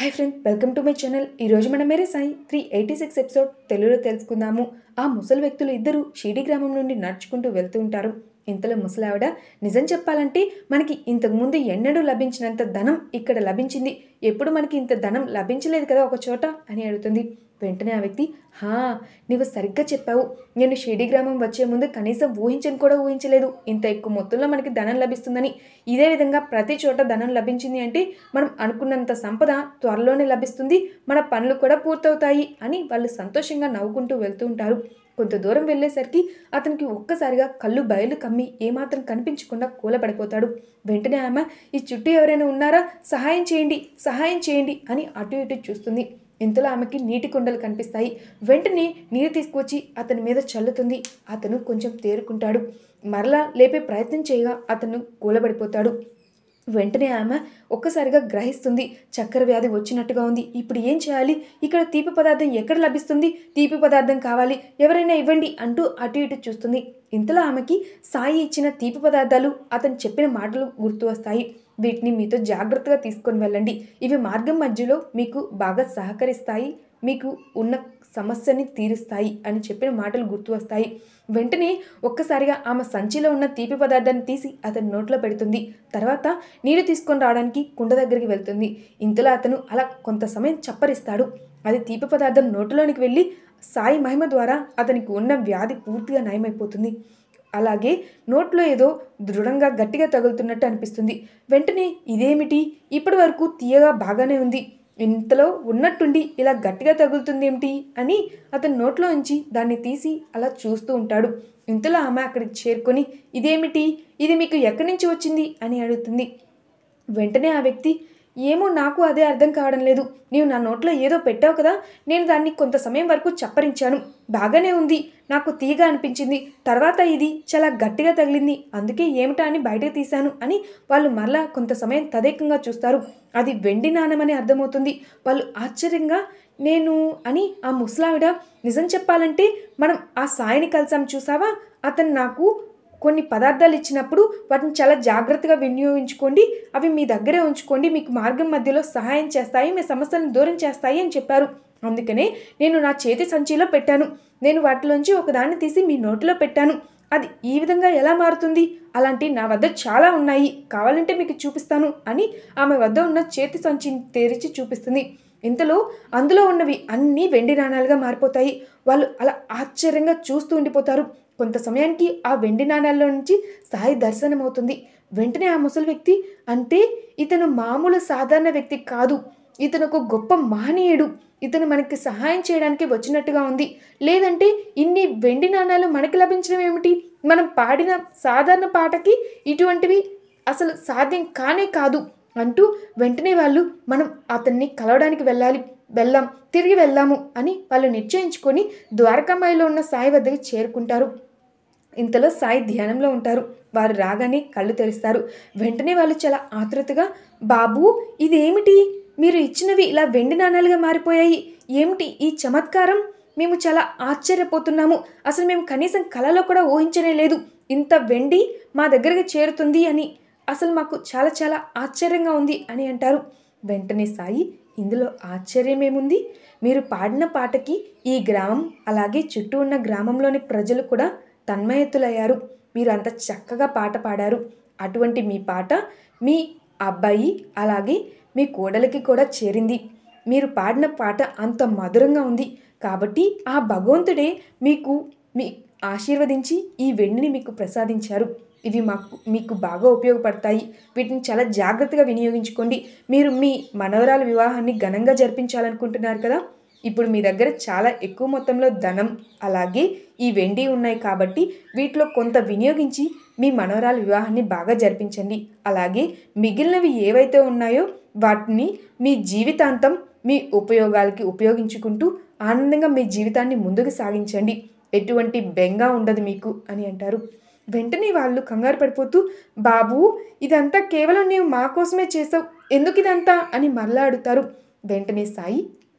hi friend welcome to my channel ఈరోజు మనం Mere Sai three eighty six episode తెలుగులో తెలుసుకుందాము ఆ ముసలి వ్యక్తులు ఇద్దరు షిడి గ్రామం నుండి నడుచుకుంటూ వెళ్తూ ఉంటారు ఇంతలో ముసలావిడ నిజం చెప్పాలంటే మనకి ఇంతకుముందు ఎన్నడూ లభించినంత ధనం ఇక్కడ లభించింది ఎప్పుడు మనకి ఇంత ధనం లభించలేదు కదా ఒక చోట అని అడుగుతుంది వెంటనే ఆ వ్యక్తి హా నీవు సరిగ్గా చెప్పావు నేను షిడి గ్రామం వచ్చే ముందు కనీసం ఊహించని కూడా ఊహించలేదు ఇంత ఎక్కువ మొత్తంలో మనకి ధనం లభిస్తుందని ఇదే విధంగా ప్రతి చోట ధనం లభించింది అంటే మనం అనుకున్నంత సంపద త్వరలోనే లభిస్తుంది మన పనులు కూడా పూర్తవుతాయి అని వాళ్ళు సంతోషంగా నవ్వుకుంటూ వెళ్తూ ఉంటారు కొంత దూరం వెళ్ళేసరికి అతనికి ఒక్కసారిగా కళ్ళు బయలు కమ్మి ఏమాత్రం కనిపించకుండా కూలబడిపోతాడు వెంటనే ఆమె ఈ చుట్టూ ఎవరైనా ఉన్నారా సహాయం చేయండి సహాయం చేయండి అని అటు ఇటు చూస్తుంది ఇంతలో ఆమెకి నీటి కుండలు కనిపిస్తాయి వెంటనే నీరు తీసుకువచ్చి అతని మీద చల్లుతుంది అతను కొంచెం తేరుకుంటాడు మరలా లేపే ప్రయత్నం చేయగా అతను కూలబడిపోతాడు వెంటనే ఆమె ఒక్కసారిగా గ్రహిస్తుంది చక్కెర వ్యాధి వచ్చినట్టుగా ఉంది ఇప్పుడు ఏం చేయాలి ఇక్కడ తీపి పదార్థం ఎక్కడ లభిస్తుంది తీపి పదార్థం కావాలి ఎవరైనా ఇవ్వండి అంటూ అటు ఇటు చూస్తుంది ఇంతలో ఆమెకి సాయి ఇచ్చిన తీపి పదార్థాలు అతను చెప్పిన మాటలు గుర్తు వస్తాయి వీటిని మీతో జాగ్రత్తగా తీసుకొని వెళ్ళండి ఇవి మార్గం మధ్యలో మీకు బాగా సహకరిస్తాయి మీకు ఉన్న సమస్యని తీరుస్తాయి అని చెప్పిన మాటలు గుర్తు వస్తాయి వెంటనే ఒక్కసారిగా ఆమె సంచిలో ఉన్న తీపి పదార్థాన్ని తీసి అతని నోట్లో పెడుతుంది తర్వాత నీరు తీసుకొని రావడానికి కుండ దగ్గరికి వెళ్తుంది ఇంతలో అతను అలా కొంత సమయం చప్పరిస్తాడు అది తీపి పదార్థం నోటిలోనికి వెళ్ళి సాయి మహిమ ద్వారా అతనికి ఉన్న వ్యాధి పూర్తిగా నయమైపోతుంది అలాగే నోట్లో ఏదో దృఢంగా గట్టిగా తగులుతున్నట్టు అనిపిస్తుంది వెంటనే ఇదేమిటి ఇప్పటి వరకు తీయగా బాగానే ఉంది ఇంతలో ఉన్నట్టుండి ఇలా గట్టిగా తగులుతుంది ఏమిటి అని అతని నోట్లో ఉంచి దాన్ని తీసి అలా చూస్తూ ఉంటాడు ఇంతలో ఆమె అక్కడికి చేరుకొని ఇదేమిటి ఇది మీకు ఎక్కడి నుంచి వచ్చింది అని అడుగుతుంది వెంటనే ఆ వ్యక్తి ఏమో నాకు అదే అర్థం కావడం లేదు నీవు నా నోట్లో ఏదో పెట్టావు కదా నేను దాన్ని కొంత సమయం వరకు చప్పరించాను బాగానే ఉంది నాకు తీగా అనిపించింది తర్వాత ఇది చాలా గట్టిగా తగిలింది అందుకే ఏమిటా అని బయటకు తీశాను అని వాళ్ళు మరలా కొంత సమయం తదేకంగా చూస్తారు అది వెండి నాణమని అర్థమవుతుంది వాళ్ళు ఆశ్చర్యంగా నేను అని ఆ ముసలావిడ నిజం చెప్పాలంటే మనం ఆ సాయిని కలిసాం చూసావా అతను నాకు కొన్ని పదార్థాలు ఇచ్చినప్పుడు వాటిని చాలా జాగ్రత్తగా వినియోగించుకోండి అవి మీ దగ్గరే ఉంచుకోండి మీకు మార్గం మధ్యలో సహాయం చేస్తాయి మీ సమస్యలను దూరం చేస్తాయి అని చెప్పారు అందుకనే నేను నా చేతి సంచిలో పెట్టాను నేను వాటిలోంచి ఒకదాన్ని తీసి మీ నోటిలో పెట్టాను అది ఈ విధంగా ఎలా మారుతుంది అలాంటి నా వద్ద చాలా ఉన్నాయి కావాలంటే మీకు చూపిస్తాను అని ఆమె వద్ద ఉన్న చేతి సంచిని తెరిచి చూపిస్తుంది ఇంతలో అందులో ఉన్నవి అన్నీ వెండి నాణాలుగా మారిపోతాయి వాళ్ళు అలా ఆశ్చర్యంగా చూస్తూ ఉండిపోతారు కొంత సమయానికి ఆ వెండి నాణాల్లో నుంచి సాయి దర్శనం అవుతుంది వెంటనే ఆ ముసలి వ్యక్తి అంటే ఇతను మామూలు సాధారణ వ్యక్తి కాదు ఇతను ఒక గొప్ప మహనీయుడు ఇతను మనకి సహాయం చేయడానికి వచ్చినట్టుగా ఉంది లేదంటే ఇన్ని వెండి నాణాలు మనకి లభించడం ఏమిటి మనం పాడిన సాధారణ పాటకి ఇటువంటివి అసలు సాధ్యం కానే కాదు అంటూ వెంటనే వాళ్ళు మనం అతన్ని కలవడానికి వెళ్ళాలి వెళ్దాం తిరిగి వెళ్దాము అని వాళ్ళు నిశ్చయించుకొని ద్వారకామాయిలో ఉన్న సాయి వద్దకు చేరుకుంటారు ఇంతలో సాయి ధ్యానంలో ఉంటారు వారు రాగానే కళ్ళు తెరుస్తారు వెంటనే వాళ్ళు చాలా ఆతృతగా బాబు ఇదేమిటి మీరు ఇచ్చినవి ఇలా వెండి నాణాలుగా మారిపోయాయి ఏమిటి ఈ చమత్కారం మేము చాలా ఆశ్చర్యపోతున్నాము అసలు మేము కనీసం కలలో కూడా ఊహించనే లేదు ఇంత వెండి మా దగ్గరికి చేరుతుంది అని అసలు మాకు చాలా చాలా ఆశ్చర్యంగా ఉంది అని అంటారు వెంటనే సాయి ఇందులో ఆశ్చర్యం ఏముంది మీరు పాడిన పాటకి ఈ గ్రామం అలాగే చుట్టూ ఉన్న గ్రామంలోని ప్రజలు కూడా తన్మయత్తులయ్యారు మీరు అంత చక్కగా పాట పాడారు అటువంటి మీ పాట మీ అబ్బాయి అలాగే మీ కోడలికి కూడా చేరింది మీరు పాడిన పాట అంత మధురంగా ఉంది కాబట్టి ఆ భగవంతుడే మీకు మీ ఆశీర్వదించి ఈ వెండిని మీకు ప్రసాదించారు ఇవి మాకు మీకు బాగా ఉపయోగపడతాయి వీటిని చాలా జాగ్రత్తగా వినియోగించుకోండి మీరు మీ మనవరాల వివాహాన్ని ఘనంగా జరిపించాలనుకుంటున్నారు కదా ఇప్పుడు మీ దగ్గర చాలా ఎక్కువ మొత్తంలో ధనం అలాగే ఈ వెండి ఉన్నాయి కాబట్టి వీటిలో కొంత వినియోగించి మీ మనవరాల వివాహాన్ని బాగా జరిపించండి అలాగే మిగిలినవి ఏవైతే ఉన్నాయో వాటిని మీ జీవితాంతం మీ ఉపయోగాలకి ఉపయోగించుకుంటూ ఆనందంగా మీ జీవితాన్ని ముందుకు సాగించండి ఎటువంటి బెంగ ఉండదు మీకు అని అంటారు వెంటనే వాళ్ళు కంగారు పడిపోతూ బాబు ఇదంతా కేవలం నీవు మా కోసమే చేసావు ఎందుకు ఇదంతా అని మరలా అడుగుతారు వెంటనే సాయి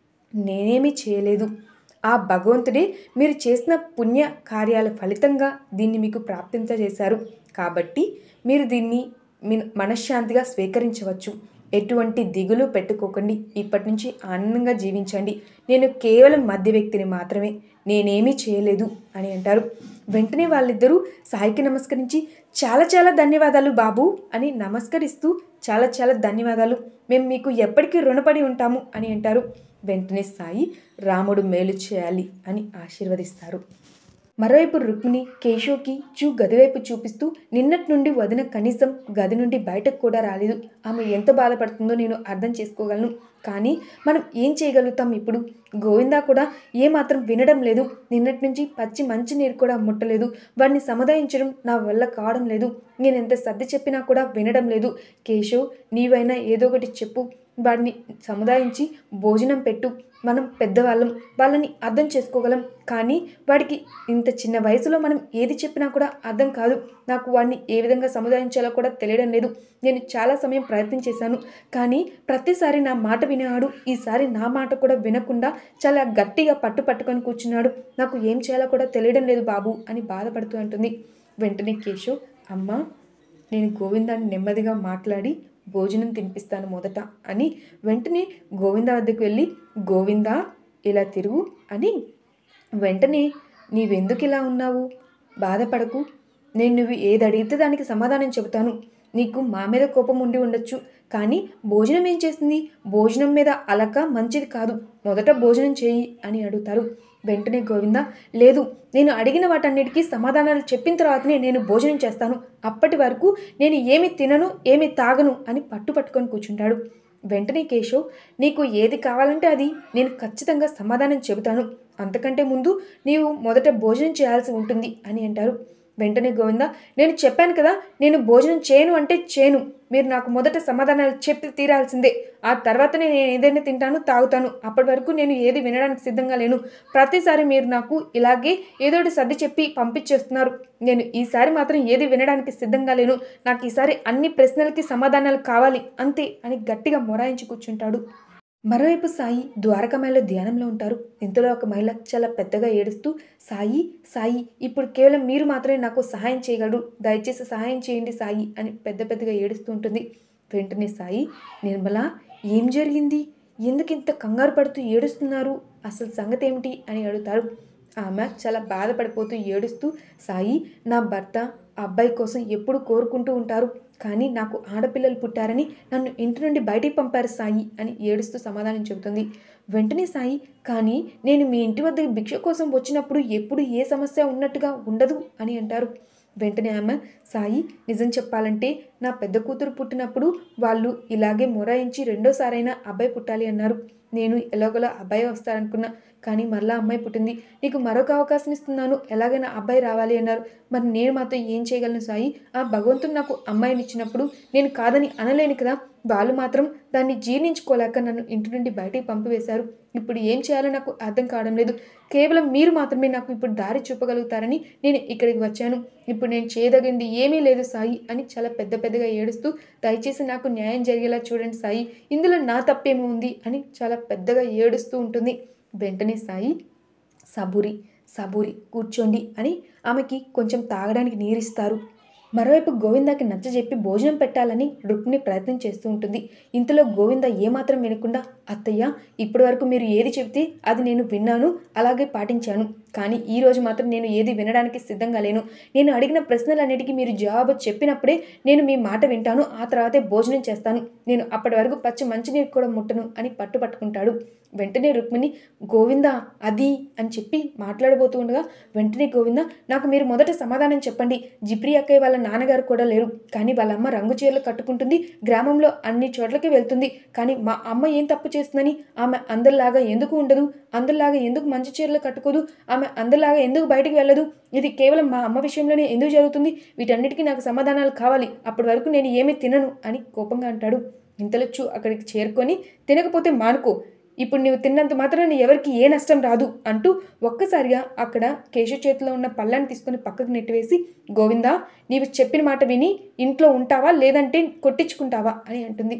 నేనేమీ చేయలేదు ఆ భగవంతుడే మీరు చేసిన పుణ్య కార్యాల ఫలితంగా దీన్ని మీకు ప్రాప్తించజేశారు కాబట్టి మీరు దీన్ని మీ మనశ్శాంతిగా స్వీకరించవచ్చు ఎటువంటి దిగులు పెట్టుకోకండి ఇప్పటి నుంచి ఆనందంగా జీవించండి నేను కేవలం మధ్య వ్యక్తిని మాత్రమే నేనేమీ చేయలేదు అని అంటారు వెంటనే వాళ్ళిద్దరూ సాయికి నమస్కరించి చాలా చాలా ధన్యవాదాలు బాబు అని నమస్కరిస్తూ చాలా చాలా ధన్యవాదాలు మేము మీకు ఎప్పటికీ రుణపడి ఉంటాము అని అంటారు వెంటనే సాయి రాముడు మేలు చేయాలి అని ఆశీర్వదిస్తారు మరోవైపు రుక్మిణి కేశవ్కి చూ గదివైపు చూపిస్తూ నిన్నటి నుండి వదిన కనీసం గది నుండి బయటకు కూడా రాలేదు ఆమె ఎంత బాధపడుతుందో నేను అర్థం చేసుకోగలను కానీ మనం ఏం చేయగలుగుతాం ఇప్పుడు గోవిందా కూడా ఏమాత్రం వినడం లేదు నిన్నటి నుంచి పచ్చి మంచి నీరు కూడా ముట్టలేదు వాడిని సముదాయించడం నా వల్ల కావడం లేదు నేను ఎంత సర్ది చెప్పినా కూడా వినడం లేదు కేశవ్ నీవైనా ఏదో ఒకటి చెప్పు వాడిని సముదాయించి భోజనం పెట్టు మనం పెద్దవాళ్ళం వాళ్ళని అర్థం చేసుకోగలం కానీ వాడికి ఇంత చిన్న వయసులో మనం ఏది చెప్పినా కూడా అర్థం కాదు నాకు వాడిని ఏ విధంగా సముదాయించాలో కూడా తెలియడం లేదు నేను చాలా సమయం ప్రయత్నం చేశాను కానీ ప్రతిసారి నా మాట వినేవాడు ఈసారి నా మాట కూడా వినకుండా చాలా గట్టిగా పట్టు పట్టుకొని కూర్చున్నాడు నాకు ఏం చేయాలో కూడా తెలియడం లేదు బాబు అని బాధపడుతూ ఉంటుంది వెంటనే కేశవ్ అమ్మ నేను గోవిందాన్ని నెమ్మదిగా మాట్లాడి భోజనం తినిపిస్తాను మొదట అని వెంటనే గోవింద వద్దకు వెళ్ళి గోవిందా ఇలా తిరుగు అని వెంటనే నీవెందుకు ఇలా ఉన్నావు బాధపడకు నేను నువ్వు ఏది అడిగితే దానికి సమాధానం చెబుతాను నీకు మా మీద కోపం ఉండి ఉండొచ్చు కానీ భోజనం ఏం చేసింది భోజనం మీద అలక మంచిది కాదు మొదట భోజనం చేయి అని అడుగుతారు వెంటనే గోవింద లేదు నేను అడిగిన వాటన్నిటికీ సమాధానాలు చెప్పిన తర్వాతనే నేను భోజనం చేస్తాను అప్పటి వరకు నేను ఏమి తినను ఏమి తాగను అని పట్టు పట్టుకొని కూర్చుంటాడు వెంటనే కేశవ్ నీకు ఏది కావాలంటే అది నేను ఖచ్చితంగా సమాధానం చెబుతాను అంతకంటే ముందు నీవు మొదట భోజనం చేయాల్సి ఉంటుంది అని అంటారు వెంటనే గోవింద నేను చెప్పాను కదా నేను భోజనం చేయను అంటే చేయను మీరు నాకు మొదట సమాధానాలు చెప్పి తీరాల్సిందే ఆ తర్వాతనే నేను ఏదైనా తింటాను తాగుతాను అప్పటి వరకు నేను ఏది వినడానికి సిద్ధంగా లేను ప్రతిసారి మీరు నాకు ఇలాగే ఏదో ఒకటి సర్ది చెప్పి పంపించేస్తున్నారు నేను ఈసారి మాత్రం ఏది వినడానికి సిద్ధంగా లేను నాకు ఈసారి అన్ని ప్రశ్నలకి సమాధానాలు కావాలి అంతే అని గట్టిగా మొరాయించి కూర్చుంటాడు మరోవైపు సాయి ద్వారకామాయిలో ధ్యానంలో ఉంటారు ఇంతలో ఒక మహిళ చాలా పెద్దగా ఏడుస్తూ సాయి సాయి ఇప్పుడు కేవలం మీరు మాత్రమే నాకు సహాయం చేయగలరు దయచేసి సహాయం చేయండి సాయి అని పెద్ద పెద్దగా ఏడుస్తూ ఉంటుంది వెంటనే సాయి నిర్మల ఏం జరిగింది ఎందుకు ఇంత కంగారు పడుతూ ఏడుస్తున్నారు అసలు సంగతి ఏమిటి అని అడుగుతారు ఆమె చాలా బాధపడిపోతూ ఏడుస్తూ సాయి నా భర్త ఆ అబ్బాయి కోసం ఎప్పుడు కోరుకుంటూ ఉంటారు కానీ నాకు ఆడపిల్లలు పుట్టారని నన్ను ఇంటి నుండి బయటికి పంపారు సాయి అని ఏడుస్తూ సమాధానం చెబుతుంది వెంటనే సాయి కానీ నేను మీ ఇంటి వద్దకు భిక్ష కోసం వచ్చినప్పుడు ఎప్పుడు ఏ సమస్య ఉన్నట్టుగా ఉండదు అని అంటారు వెంటనే ఆమె సాయి నిజం చెప్పాలంటే నా పెద్ద కూతురు పుట్టినప్పుడు వాళ్ళు ఇలాగే మొరాయించి రెండోసారైనా అబ్బాయి పుట్టాలి అన్నారు నేను ఎలాగోలా అబ్బాయి వస్తారనుకున్నా కానీ మరలా అమ్మాయి పుట్టింది నీకు మరొక అవకాశం ఇస్తున్నాను ఎలాగైనా అబ్బాయి రావాలి అన్నారు మరి నేను మాత్రం ఏం చేయగలను సాయి ఆ భగవంతుడు నాకు అమ్మాయిని ఇచ్చినప్పుడు నేను కాదని అనలేను కదా వాళ్ళు మాత్రం దాన్ని జీర్ణించుకోలేక నన్ను ఇంటి నుండి బయటికి పంపివేశారు ఇప్పుడు ఏం చేయాలో నాకు అర్థం కావడం లేదు కేవలం మీరు మాత్రమే నాకు ఇప్పుడు దారి చూపగలుగుతారని నేను ఇక్కడికి వచ్చాను ఇప్పుడు నేను చేయదగింది ఏమీ లేదు సాయి అని చాలా పెద్ద పెద్దగా ఏడుస్తూ దయచేసి నాకు న్యాయం జరిగేలా చూడండి సాయి ఇందులో నా తప్పేమో ఉంది అని చాలా పెద్దగా ఏడుస్తూ ఉంటుంది వెంటనే సాయి సబూరి సబూరి కూర్చోండి అని ఆమెకి కొంచెం తాగడానికి నీరిస్తారు మరోవైపు గోవిందాకి నచ్చజెప్పి భోజనం పెట్టాలని రుక్మిణి ప్రయత్నం చేస్తూ ఉంటుంది ఇంతలో గోవింద ఏమాత్రం వినకుండా అత్తయ్య ఇప్పటి వరకు మీరు ఏది చెప్తే అది నేను విన్నాను అలాగే పాటించాను కానీ ఈ రోజు మాత్రం నేను ఏది వినడానికి సిద్ధంగా లేను నేను అడిగిన ప్రశ్నలన్నిటికీ మీరు జవాబు చెప్పినప్పుడే నేను మీ మాట వింటాను ఆ తర్వాతే భోజనం చేస్తాను నేను అప్పటి వరకు పచ్చి మంచినీరు కూడా ముట్టను అని పట్టు పట్టుకుంటాడు వెంటనే రుక్మిణి గోవింద అది అని చెప్పి మాట్లాడబోతూ ఉండగా వెంటనే గోవింద నాకు మీరు మొదట సమాధానం చెప్పండి జిప్రి అక్కయ్య వాళ్ళ నాన్నగారు కూడా లేరు కానీ వాళ్ళ అమ్మ రంగు చీరలు కట్టుకుంటుంది గ్రామంలో అన్ని చోట్లకి వెళ్తుంది కానీ మా అమ్మ ఏం తప్పు చేస్తుందని ఆమె అందరిలాగా ఎందుకు ఉండదు అందరిలాగా ఎందుకు మంచి చీరలు కట్టుకోదు ఆమె అందరిలాగా ఎందుకు బయటికి వెళ్ళదు ఇది కేవలం మా అమ్మ విషయంలోనే ఎందుకు జరుగుతుంది వీటన్నిటికీ నాకు సమాధానాలు కావాలి అప్పటి వరకు నేను ఏమీ తినను అని కోపంగా అంటాడు ఇంతలొచ్చు అక్కడికి చేరుకొని తినకపోతే మానుకో ఇప్పుడు నీవు తిన్నంత మాత్రాన ఎవరికి ఏ నష్టం రాదు అంటూ ఒక్కసారిగా అక్కడ కేశవ చేతిలో ఉన్న పళ్ళాన్ని తీసుకొని పక్కకు నెట్టివేసి గోవిందా నీవు చెప్పిన మాట విని ఇంట్లో ఉంటావా లేదంటే కొట్టించుకుంటావా అని అంటుంది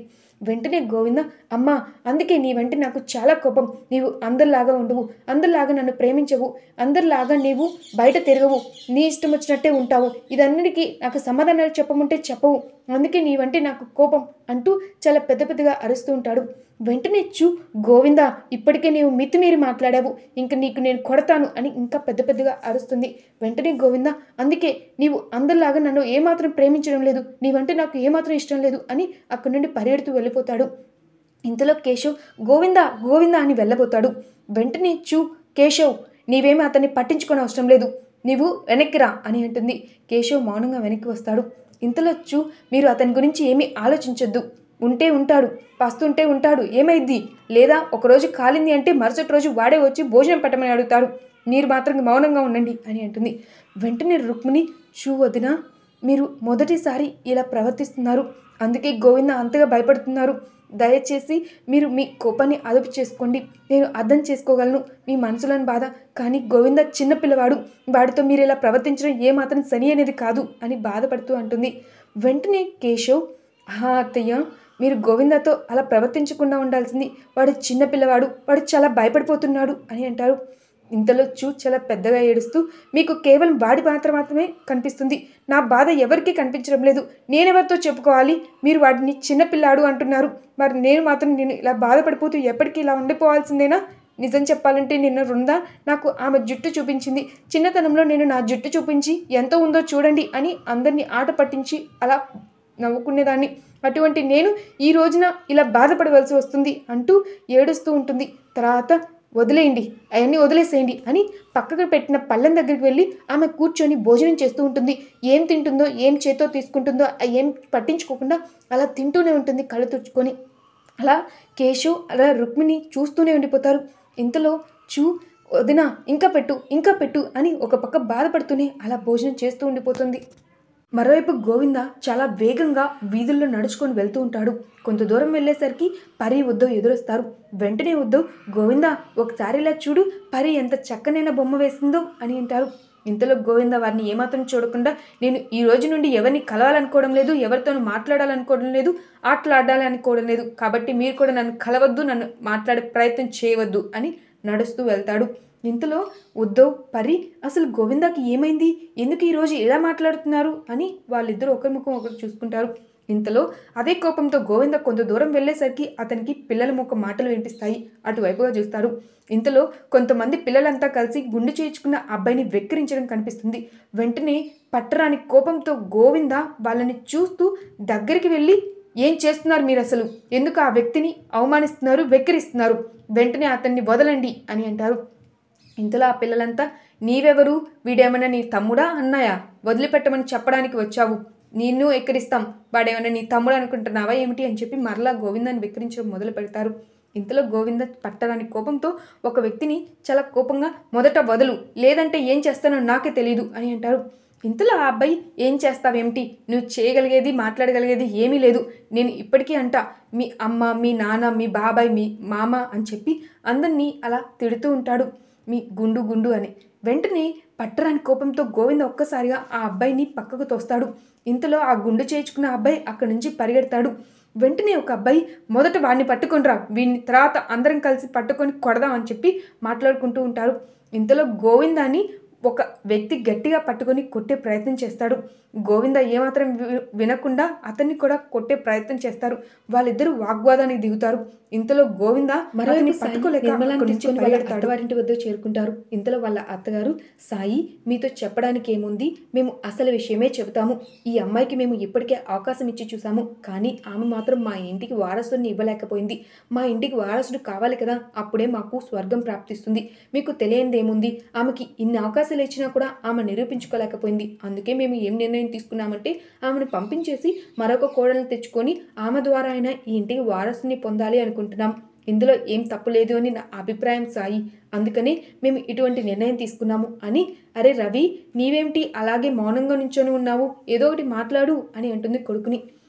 వెంటనే గోవింద అమ్మా అందుకే నీ వెంట నాకు చాలా కోపం నీవు అందరిలాగా ఉండవు అందరిలాగా నన్ను ప్రేమించవు అందరిలాగా నీవు బయట తిరగవు నీ ఇష్టం వచ్చినట్టే ఉంటావు ఇదన్నిటికీ నాకు సమాధానాలు చెప్పమంటే చెప్పవు అందుకే నీ వంటి నాకు కోపం అంటూ చాలా పెద్ద పెద్దగా అరుస్తూ ఉంటాడు వెంటనే చూ గోవింద ఇప్పటికే నీవు మితిమీరి మాట్లాడావు ఇంక నీకు నేను కొడతాను అని ఇంకా పెద్ద పెద్దగా అరుస్తుంది వెంటనే గోవింద అందుకే నీవు అందరిలాగా నన్ను ఏమాత్రం ప్రేమించడం లేదు నీవంటే నాకు ఏమాత్రం ఇష్టం లేదు అని అక్కడి నుండి పరిగెడుతూ వెళ్ళిపోతాడు ఇంతలో కేశవ్ గోవింద గోవింద అని వెళ్ళబోతాడు వెంటనే చూ కేశవ్ నీవేమీ అతన్ని పట్టించుకొని అవసరం లేదు నీవు వెనక్కి రా అని అంటుంది కేశవ్ మౌనంగా వెనక్కి వస్తాడు ఇంతలో చూ మీరు అతని గురించి ఏమీ ఆలోచించొద్దు ఉంటే ఉంటాడు పస్తుంటే ఉంటాడు ఏమైద్ది లేదా ఒకరోజు కాలింది అంటే మరుసటి రోజు వాడే వచ్చి భోజనం పెట్టమని అడుగుతాడు మీరు మాత్రం మౌనంగా ఉండండి అని అంటుంది వెంటనే రుక్మిణి చూ వదిన మీరు మొదటిసారి ఇలా ప్రవర్తిస్తున్నారు అందుకే గోవింద అంతగా భయపడుతున్నారు దయచేసి మీరు మీ కోపాన్ని అదుపు చేసుకోండి నేను అర్థం చేసుకోగలను మీ మనసులోని బాధ కానీ గోవింద చిన్న పిల్లవాడు వాడితో మీరు ఇలా ప్రవర్తించడం ఏమాత్రం సరి అనేది కాదు అని బాధపడుతూ అంటుంది వెంటనే కేశవ్ హా అత్తయ్య మీరు గోవిందతో అలా ప్రవర్తించకుండా ఉండాల్సింది వాడు చిన్న పిల్లవాడు వాడు చాలా భయపడిపోతున్నాడు అని అంటారు ఇంతలో చూ చాలా పెద్దగా ఏడుస్తూ మీకు కేవలం వాడి పాత్ర మాత్రమే కనిపిస్తుంది నా బాధ ఎవరికీ కనిపించడం లేదు నేనెవరితో చెప్పుకోవాలి మీరు వాడిని చిన్నపిల్లాడు అంటున్నారు మరి నేను మాత్రం నేను ఇలా బాధపడిపోతూ ఎప్పటికీ ఇలా ఉండిపోవాల్సిందేనా నిజం చెప్పాలంటే నిన్న వృందా నాకు ఆమె జుట్టు చూపించింది చిన్నతనంలో నేను నా జుట్టు చూపించి ఎంత ఉందో చూడండి అని అందరినీ ఆట పట్టించి అలా నవ్వుకునేదాన్ని అటువంటి నేను ఈ రోజున ఇలా బాధపడవలసి వస్తుంది అంటూ ఏడుస్తూ ఉంటుంది తర్వాత వదిలేయండి అవన్నీ వదిలేసేయండి అని పక్కకు పెట్టిన పళ్ళెం దగ్గరికి వెళ్ళి ఆమె కూర్చొని భోజనం చేస్తూ ఉంటుంది ఏం తింటుందో ఏం చేతో తీసుకుంటుందో ఆ ఏం పట్టించుకోకుండా అలా తింటూనే ఉంటుంది కళ్ళు తుడుచుకొని అలా కేశవ్ అలా రుక్మిణి చూస్తూనే ఉండిపోతారు ఇంతలో చూ వదిన ఇంకా పెట్టు ఇంకా పెట్టు అని ఒక పక్క బాధపడుతూనే అలా భోజనం చేస్తూ ఉండిపోతుంది మరోవైపు గోవింద చాలా వేగంగా వీధుల్లో నడుచుకొని వెళ్తూ ఉంటాడు కొంత దూరం వెళ్ళేసరికి పరి ఉద్దవ్ ఎదురొస్తారు వెంటనే ఉద్దవ్ గోవింద ఒకసారి ఇలా చూడు పరి ఎంత చక్కనైన బొమ్మ వేసిందో అని అంటారు ఇంతలో గోవింద వారిని ఏమాత్రం చూడకుండా నేను ఈ రోజు నుండి ఎవరిని కలవాలనుకోవడం లేదు ఎవరితోనూ మాట్లాడాలనుకోవడం లేదు ఆటలాడాలి అనుకోవడం లేదు కాబట్టి మీరు కూడా నన్ను కలవద్దు నన్ను మాట్లాడే ప్రయత్నం చేయవద్దు అని నడుస్తూ వెళ్తాడు ఇంతలో ఉద్దవ్ పరి అసలు గోవిందాకి ఏమైంది ఎందుకు ఈరోజు ఎలా మాట్లాడుతున్నారు అని వాళ్ళిద్దరూ ఒకరి ముఖం ఒకరు చూసుకుంటారు ఇంతలో అదే కోపంతో గోవింద కొంత దూరం వెళ్ళేసరికి అతనికి పిల్లల ముఖం మాటలు వినిపిస్తాయి అటువైపుగా చూస్తారు ఇంతలో కొంతమంది పిల్లలంతా కలిసి గుండు చేయించుకున్న అబ్బాయిని వెక్కిరించడం కనిపిస్తుంది వెంటనే పట్టరాని కోపంతో గోవింద వాళ్ళని చూస్తూ దగ్గరికి వెళ్ళి ఏం చేస్తున్నారు మీరు అసలు ఎందుకు ఆ వ్యక్తిని అవమానిస్తున్నారు వెక్కిరిస్తున్నారు వెంటనే అతన్ని వదలండి అని అంటారు ఇంతలో ఆ పిల్లలంతా నీవెవరు వీడేమన్నా నీ తమ్ముడా అన్నాయా వదిలిపెట్టమని చెప్పడానికి వచ్చావు నిన్ను ఎక్కిరిస్తాం వాడేమన్నా నీ తమ్ముడు అనుకుంటున్నావా ఏమిటి అని చెప్పి మరలా గోవిందాన్ని వెక్కిరించడం మొదలు పెడతారు ఇంతలో గోవింద పట్టరాని కోపంతో ఒక వ్యక్తిని చాలా కోపంగా మొదట వదులు లేదంటే ఏం చేస్తానో నాకే తెలియదు అని అంటారు ఇంతలో ఆ అబ్బాయి ఏం చేస్తావేమిటి నువ్వు చేయగలిగేది మాట్లాడగలిగేది ఏమీ లేదు నేను ఇప్పటికీ అంట మీ అమ్మ మీ నాన్న మీ బాబాయ్ మీ మామ అని చెప్పి అందరినీ అలా తిడుతూ ఉంటాడు మీ గుండు గుండు అని వెంటనే పట్టరాని కోపంతో గోవింద ఒక్కసారిగా ఆ అబ్బాయిని పక్కకు తోస్తాడు ఇంతలో ఆ గుండు చేయించుకున్న అబ్బాయి అక్కడి నుంచి పరిగెడతాడు వెంటనే ఒక అబ్బాయి మొదట వాడిని పట్టుకొనిరా వీడిని తర్వాత అందరం కలిసి పట్టుకొని కొడదాం అని చెప్పి మాట్లాడుకుంటూ ఉంటారు ఇంతలో గోవిందాన్ని ఒక వ్యక్తి గట్టిగా పట్టుకొని కొట్టే ప్రయత్నం చేస్తాడు గోవింద ఏమాత్రం వి- వినకుండా అతన్ని కూడా కొట్టే ప్రయత్నం చేస్తారు వాళ్ళిద్దరూ వాగ్వాదానికి దిగుతారు ఇంతలో గోవింద అతన్ని పట్టుకోలేక అక్కడి నుంచి పరిగెడతాడు అత్తవారింటి వద్ద చేరుకుంటారు ఇంతలో వాళ్ళ అత్తగారు సాయి మీతో చెప్పడానికి ఏముంది మేము అసలు విషయమే చెబుతాము ఈ అమ్మాయికి మేము ఇప్పటికే అవకాశం ఇచ్చి చూసాము కానీ ఆమె మాత్రం మా ఇంటికి వారసుని ఇవ్వలేకపోయింది మా ఇంటికి వారసుడు కావాలి కదా అప్పుడే మాకు స్వర్గం ప్రాప్తిస్తుంది మీకు తెలియనిది ఏముంది ఆమెకి ఇన్ని అవకాశాలు ఇచ్చినా కూడా ఆమె నిరూపించుకోలేకపోయింది అందుకే మేము ఏం నిర్ణయం తీసుకున్నామంటే ఆమెను పంపించేసి మరొక కోడలను తెచ్చుకొని ఆమె ద్వారా అయినా ఈ ఇంటికి వారసుని పొందాలి అనుకుంటున్నాం ఇందులో ఏం తప్పు లేదు అని నా అభిప్రాయం సాయి అందుకనే మేము ఇటువంటి నిర్ణయం తీసుకున్నాము అని అరే రవి నీవేమిటి అలాగే మౌనంగా నించొని ఉన్నావు ఏదో ఒకటి మాట్లాడు అని అంటుంది కొడుకుని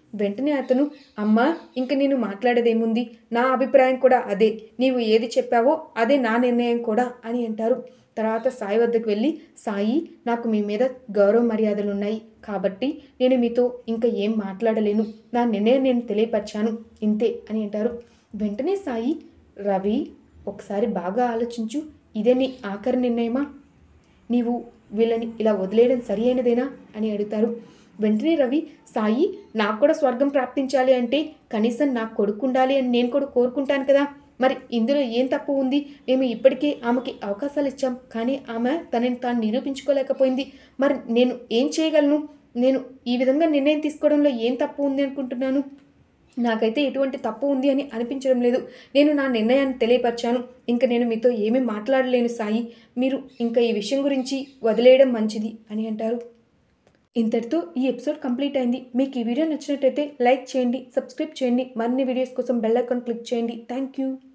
వెంటనే అతను అమ్మా ఇంక నేను మాట్లాడేదేముంది నా అభిప్రాయం కూడా అదే నీవు ఏది చెప్పావో అదే నా నిర్ణయం కూడా అని అంటారు తర్వాత సాయి వద్దకు వెళ్ళి సాయి నాకు మీ మీద గౌరవ మర్యాదలు ఉన్నాయి కాబట్టి నేను మీతో ఇంకా ఏం మాట్లాడలేను నా నిర్ణయం నేను తెలియపరిచాను ఇంతే అని అంటారు వెంటనే సాయి రవి ఒకసారి బాగా ఆలోచించు ఇదే నీ ఆఖరి నిర్ణయమా నీవు వీళ్ళని ఇలా వదిలేయడం సరి అయినదేనా అని అడుగుతారు వెంటనే రవి సాయి నాకు కూడా స్వర్గం ప్రాప్తించాలి అంటే కనీసం నాకు కొడుకు ఉండాలి అని నేను కూడా కోరుకుంటాను కదా మరి ఇందులో ఏం తప్పు ఉంది మేము ఇప్పటికే ఆమెకి అవకాశాలు ఇచ్చాం కానీ ఆమె తనని తాను నిరూపించుకోలేకపోయింది మరి నేను ఏం చేయగలను నేను ఈ విధంగా నిర్ణయం తీసుకోవడంలో ఏం తప్పు ఉంది అనుకుంటున్నాను నాకైతే ఎటువంటి తప్పు ఉంది అని అనిపించడం లేదు నేను నా నిర్ణయాన్ని తెలియపరిచాను ఇంకా నేను మీతో ఏమీ మాట్లాడలేను సాయి మీరు ఇంకా ఈ విషయం గురించి వదిలేయడం మంచిది అని అంటారు ఇంతటితో ఈ ఎపిసోడ్ కంప్లీట్ అయింది మీకు ఈ వీడియో నచ్చినట్టయితే లైక్ చేయండి సబ్స్క్రైబ్ చేయండి మరిన్ని వీడియోస్ కోసం బెల్ ఐకాన్ క్లిక్ చేయండి థ్యాంక్ యూ